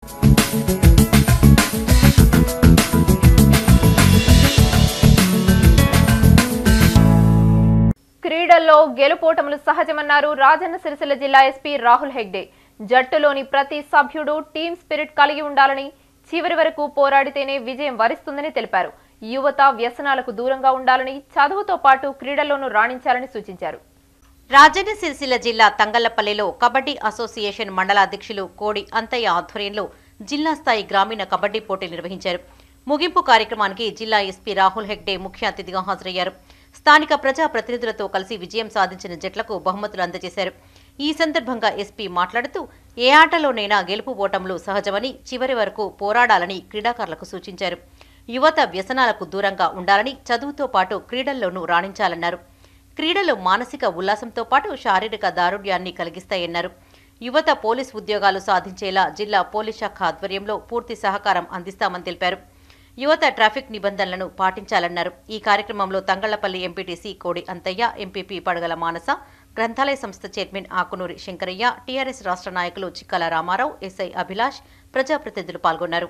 క్రీడల్లో గెలుపోటములు సహజమన్నారు రాజన్న సిరిసిల్ల జిల్లా ఎస్పీ రాహుల్ హెగ్డే జట్టులోని ప్రతి సభ్యుడు టీమ్ స్పిరిట్ కలిగి ఉండాలని చివరి వరకు పోరాడితేనే విజయం వరిస్తుందని తెలిపారు యువత వ్యసనాలకు దూరంగా ఉండాలని చదువుతో పాటు క్రీడల్లోనూ రాణించాలని సూచించారు రాజన్న సిరిసిల్ల జిల్లా తంగళ్లపల్లిలో కబడ్డీ అసోసియేషన్ మండల అధ్యక్షులు కోడి అంతయ్య ఆధ్వర్యంలో జిల్లా స్థాయి గ్రామీణ కబడ్డీ పోటీలు నిర్వహించారు ముగింపు కార్యక్రమానికి జిల్లా ఎస్పీ రాహుల్ హెగ్డే ముఖ్య అతిథిగా హాజరయ్యారు స్థానిక ప్రజా ప్రతినిధులతో కలిసి విజయం సాధించిన జట్లకు బహుమతులు అందజేశారు ఈ సందర్భంగా ఎస్పీ మాట్లాడుతూ ఏ ఆటలోనైనా గెలుపు ఓటములు సహజమని చివరి వరకు పోరాడాలని క్రీడాకారులకు సూచించారు యువత వ్యసనాలకు దూరంగా ఉండాలని చదువుతో పాటు క్రీడల్లోనూ రాణించాలన్నారు క్రీడలు మానసిక ఉల్లాసంతో పాటు శారీరక దారుఢ్యాన్ని కలిగిస్తాయన్నారు యువత పోలీస్ ఉద్యోగాలు సాధించేలా జిల్లా పోలీస్ శాఖ ఆధ్వర్యంలో పూర్తి సహకారం అందిస్తామని తెలిపారు యువత ట్రాఫిక్ నిబంధనలను పాటించాలన్నారు ఈ కార్యక్రమంలో తంగళ్లపల్లి ఎంపీటీసీ కోడి అంతయ్య ఎంపీపీ పడగల మానస గ్రంథాలయ సంస్థ చైర్మన్ ఆకునూరి శంకరయ్య టీఆర్ఎస్ రాష్ట్ర నాయకులు చిక్కల రామారావు ఎస్ఐ అభిలాష్ ప్రజాప్రతినిధులు పాల్గొన్నారు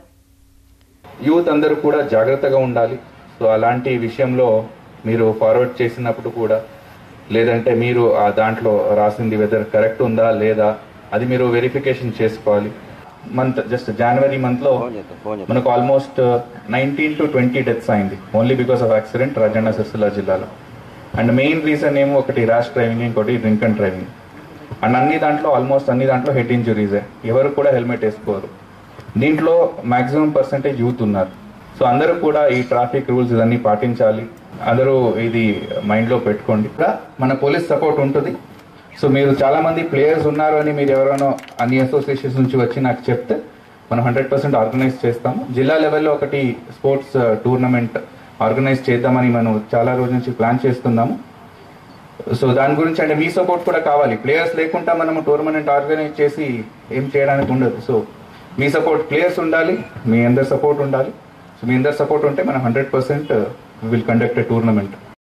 యూత్ అందరూ కూడా జాగ్రత్తగా ఉండాలి సో అలాంటి విషయంలో మీరు ఫార్వర్డ్ చేసినప్పుడు కూడా లేదంటే మీరు ఆ దాంట్లో రాసింది వెదర్ కరెక్ట్ ఉందా లేదా అది మీరు వెరిఫికేషన్ చేసుకోవాలి మంత్ జస్ట్ జనవరి మంత్లో మనకు almost nineteen to twenty deaths అయింది only because of accident Rajanna Sircilla జిల్లాలో అండ్ మెయిన్ రీజన్ ఏమో ఒకటి ర్యాష్ డ్రైవింగ్ ఇంకోటి డ్రింక్ అండ్ డ్రైవింగ్ అండ్ అన్ని దాంట్లో ఆల్మోస్ట్ అన్ని దాంట్లో హెడ్ ఇంజురీసే ఎవరు కూడా హెల్మెట్ వేసుకోరు దీంట్లో మాక్సిమం పర్సంటేజ్ యూత్ ఉన్నారు సో అందరూ కూడా ఈ ట్రాఫిక్ రూల్స్ ఇవన్నీ పాటించాలి అందరూ ఇది మైండ్లో పెట్టుకోండి ఇక్కడ మన పోలీస్ సపోర్ట్ ఉంటుంది సో మీరు చాలా మంది ప్లేయర్స్ ఉన్నారు అని మీరు ఎవరైనా అన్ని అసోసియేషన్స్ నుంచి వచ్చి నాకు చెప్తే మనం హండ్రెడ్ పర్సెంట్ ఆర్గనైజ్ చేస్తాము జిల్లా లెవెల్లో ఒకటి స్పోర్ట్స్ టోర్నమెంట్ ఆర్గనైజ్ చేద్దామని మనం చాలా రోజుల నుంచి ప్లాన్ చేస్తున్నాము సో దాని గురించి అంటే మీ సపోర్ట్ కూడా కావాలి ప్లేయర్స్ లేకుండా మనము టోర్నమెంట్ ఆర్గనైజ్ చేసి ఏం చేయడానికి ఉండదు సో మీ సపోర్ట్ ప్లేయర్స్ ఉండాలి మీ అందరి సపోర్ట్ ఉండాలి సో మీ అందరి సపోర్ట్ ఉంటే మనం hundred percent will conduct a tournament